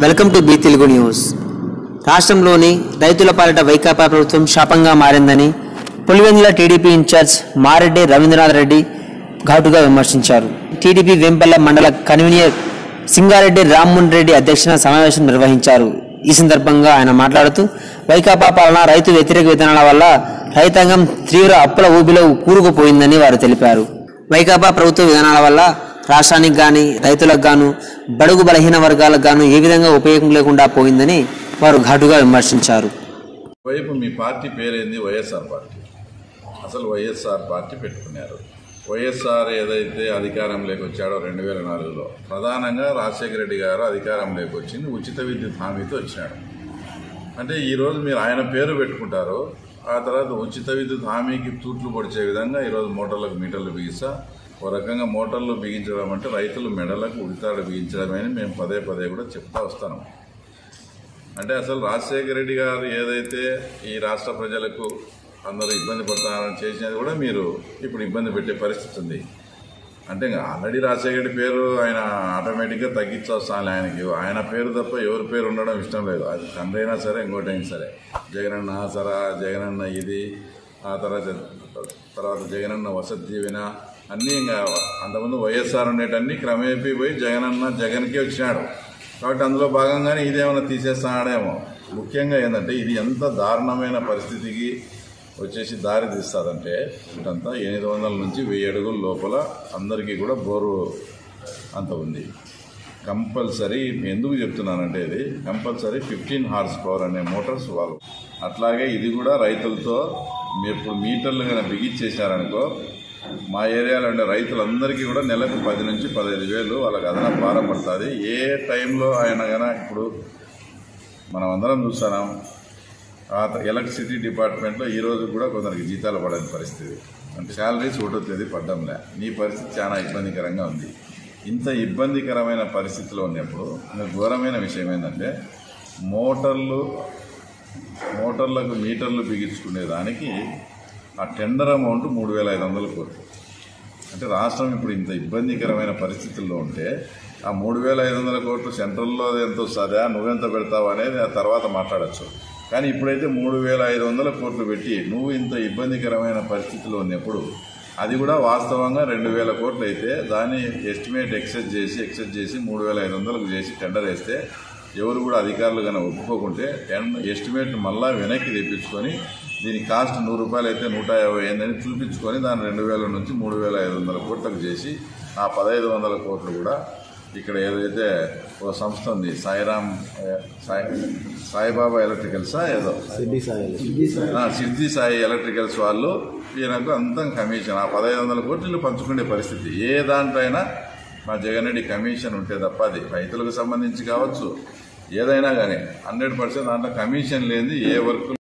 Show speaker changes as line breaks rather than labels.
welcome to B Telugu news రాష్ట్రంలోని రైతుల పాలిట వైకాపా ప్రభుత్వం శాపంగా మారిందని పులివెందుల టీడీపీ ఇన్ఛార్జ్ మారెడ్డి రవీంద్రనాథ్ రెడ్డి ఘాటుగా విమర్శించారు టీడీపీ వెంపల్ల మండల కన్వీనర్ సింగారెడ్డి రామ్మోహన్ రెడ్డి అధ్యక్షన సమావేశం నిర్వహించారు ఈ సందర్భంగా ఆయన మాట్లాడుతూ వైకాపా పాలన రైతు వ్యతిరేక విధానాల వల్ల రైతాంగం తీవ్ర అప్పుల ఊబిలో కూరుకుపోయిందని వారు తెలిపారు వైకాపా ప్రభుత్వ విధానాల వల్ల రాష్ట్రానికి కానీ రైతులకు గాను బడుగు బలహీన వర్గాలకు గాను ఏ విధంగా ఉపయోగం లేకుండా పోయిందని వారు ఘాటుగా విమర్శించారు
వైపు మీ పార్టీ పేరేంది వైఎస్ఆర్ పార్టీ అసలు వైఎస్ఆర్ పార్టీ పెట్టుకున్నారు వైఎస్ఆర్ ఏదైతే అధికారంలోకి వచ్చాడో రెండు వేల నాలుగులో ప్రధానంగా రాజశేఖర రెడ్డి గారు అధికారంలోకి వచ్చింది ఉచిత విద్యుత్ హామీతో వచ్చినాడు అంటే ఈరోజు మీరు ఆయన పేరు పెట్టుకుంటారు ఆ తర్వాత ఉచిత విద్యుత్ హామీకి తూట్లు పొడిచే విధంగా ఈరోజు మోటార్లకు మీటర్లు బిగిస్తా ఓ రకంగా మోటార్లు బిగించడం అంటే రైతులు మెడలకు ఉడితాడు బిగించడమే అని మేము పదే పదే కూడా చెప్తా వస్తాను అంటే అసలు రాజశేఖర రెడ్డి గారు ఏదైతే ఈ రాష్ట్ర ప్రజలకు అందరూ ఇబ్బంది పడతారని చేసినది కూడా మీరు ఇప్పుడు ఇబ్బంది పెట్టే పరిస్థితి ఉంది అంటే ఇంకా ఆల్రెడీ రాజశేఖర రెడ్డి పేరు ఆయన ఆటోమేటిక్గా తగ్గించొస్తాను ఆయనకి ఆయన పేరు తప్ప ఎవరి పేరు ఉండడం ఇష్టం లేదు అది తండ్రి అయినా సరే ఇంకోటైనా సరే జగనన్న సరా జగనన్న ఇది ఆ తర్వాత తర్వాత జగనన్న వసతి దీవెన అన్నీ ఇంకా అంతకుముందు వైఎస్ఆర్ ఉండేటన్ని క్రమేపీ పోయి జగనన్న జగన్కే వచ్చినాడు కాబట్టి అందులో భాగంగానే ఇదేమైనా తీసేస్తాడేమో ముఖ్యంగా ఏంటంటే ఇది ఎంత దారుణమైన పరిస్థితికి వచ్చేసి దారి తీస్తుందంటే ఇదంతా ఎనిమిది వందల నుంచి వెయ్యి అడుగుల లోపల అందరికీ కూడా బోరు అంత ఉంది కంపల్సరీ ఎందుకు చెప్తున్నానంటే ఇది కంపల్సరీ ఫిఫ్టీన్ హార్స్ పవర్ అనే మోటార్స్ వాళ్ళు అట్లాగే ఇది కూడా రైతులతో మీ ఇప్పుడు మీటర్లు కనుక బిగించేశారనుకో మా ఏరియాలో ఉండే రైతులందరికీ కూడా నెలకు పది నుంచి పదహైదు వేలు వాళ్ళకి అదనపు భారం పడుతుంది ఏ టైంలో ఆయన కనుక ఇప్పుడు మనం అందరం చూస్తున్నాం ఆ త- ఎలక్ట్రిసిటీ డిపార్ట్మెంట్లో ఈ రోజు కూడా కొందరికి జీతాలు పడని పరిస్థితి అంటే శాలరీస్ ఒకటో తేదీ పడ్డంలే నీ పరిస్థితి చాలా ఇబ్బందికరంగా ఉంది ఇంత ఇబ్బందికరమైన పరిస్థితిలో ఉన్నప్పుడు ఇంకా ఘోరమైన విషయం ఏంటంటే మోటార్లు మోటార్లకు మీటర్లు బిగించుకునే దానికి ఆ టెండర్ అమౌంట్ మూడు వేల ఐదు వందల కోట్లు అంటే రాష్ట్రం ఇప్పుడు ఇంత ఇబ్బందికరమైన పరిస్థితుల్లో ఉంటే ఆ మూడు వేల ఐదు వందల కోట్లు సెంట్రల్లో ఎంత వస్తుందా నువ్వెంత పెడతావు అనేది ఆ తర్వాత మాట్లాడచ్చు కానీ ఇప్పుడైతే మూడు వేల ఐదు వందల కోట్లు పెట్టి నువ్వు ఇంత ఇబ్బందికరమైన పరిస్థితిలో ఉన్నప్పుడు అది కూడా వాస్తవంగా రెండు వేల కోట్లు అయితే దాన్ని ఎస్టిమేట్ ఎక్సెస్ చేసి ఎక్సెస్ చేసి మూడు వేల ఐదు వందలకు చేసి టెండర్ వేస్తే ఎవరు కూడా అధికారులు కానీ ఒప్పుకోకుంటే టెన్ ఎస్టిమేట్ మళ్ళా వెనక్కి తెప్పించుకొని దీని కాస్ట్ నూరు రూపాయలు అయితే నూట యాభై అయిందని చూపించుకొని దాన్ని రెండు వేల నుంచి మూడు వేల ఐదు వందల కోట్లకు చేసి ఆ పదహైదు వందల కోట్లు కూడా ఇక్కడ ఏదైతే ఓ సంస్థ ఉంది సాయిరామ్ ఏ, సాయి సాయిబాబా ఎలక్ట్రికల్సా ఏదో ఆ, సిద్ధి సాయి ఎలక్ట్రికల్స్ వాళ్ళు ఈయనకు అంతా కమిషన్ ఆ పదహైదు వందల కోట్లు పంచుకునే పరిస్థితి ఏ దాంట్లో అయినా మా జగన్ రెడ్డి కమిషన్ ఉంటే తప్ప అది రైతులకు సంబంధించి కావచ్చు ఏదైనా కానీ హండ్రెడ్ పర్సెంట్ దాంట్లో కమిషన్ లేనిది ఏ వర్క్